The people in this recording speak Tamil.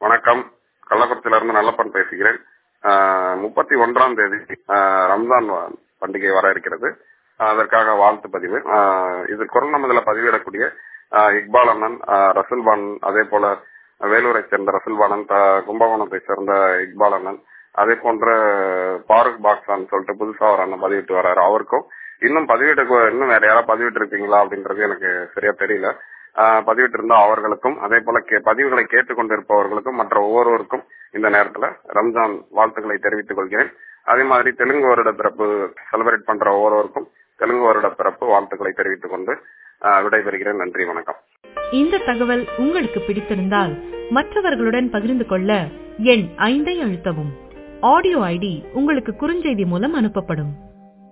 வணக்கம் கள்ளக்குறிச்சியில இருந்து நல்லப்பன் பேசுகிறேன் முப்பத்தி ஒன்றாம் தேதி ஆஹ் ரம்ஜான் வ- பண்டிகை வர இருக்கிறது ஆஹ் அதற்காக வாழ்த்து பதிவு ஆஹ் இது குரல் நமதுல பதிவிடக்கூடிய ஆஹ் இக்பால் அண்ணன் ஆஹ் ரசூல் பான் அதே போல வேலூரை சேர்ந்த ரசூல் பானன் த- கும்பகோணத்தை சேர்ந்த இக்பால் அண்ணன் அதே போன்ற பாருக் பாக்ஸான் சொல்லிட்டு புதுசா ஒரு அண்ணன் பதிவிட்டு வர்றாரு அவருக்கும் இன்னும் பதிவிட்டு இன்னும் வேற யாராவது பதிவிட்டு இருப்பீங்களா அப்படின்றது எனக்கு சரியா தெரியல ஆஹ் பதிவிட்டு இருந்தா அவர்களுக்கும் அதே போல கே- பதிவுகளை கேட்டுக்கொண்டிருப்பவர்களுக்கும் மற்ற ஒவ்வொருவருக்கும் இந்த நேரத்துல ரம்ஜான் வாழ்த்துக்களை தெரிவித்துக் கொள்கிறேன் அதே மாதிரி தெலுங்கு வருட பிறப்பு செலிப்ரேட் பண்ற ஒவ்வொருவருக்கும் தெலுங்கு வருட பிறப்பு வாழ்த்துக்களை தெரிவித்துக் கொண்டு ஆஹ் விடைபெறுகிறேன் நன்றி வணக்கம் இந்த தகவல் உங்களுக்கு பிடித்திருந்தால் மற்றவர்களுடன் பகிர்ந்து கொள்ள எண் ஐந்தை அழுத்தவும் ஆடியோ ஐடி உங்களுக்கு குறுஞ்செய்தி மூலம் அனுப்பப்படும்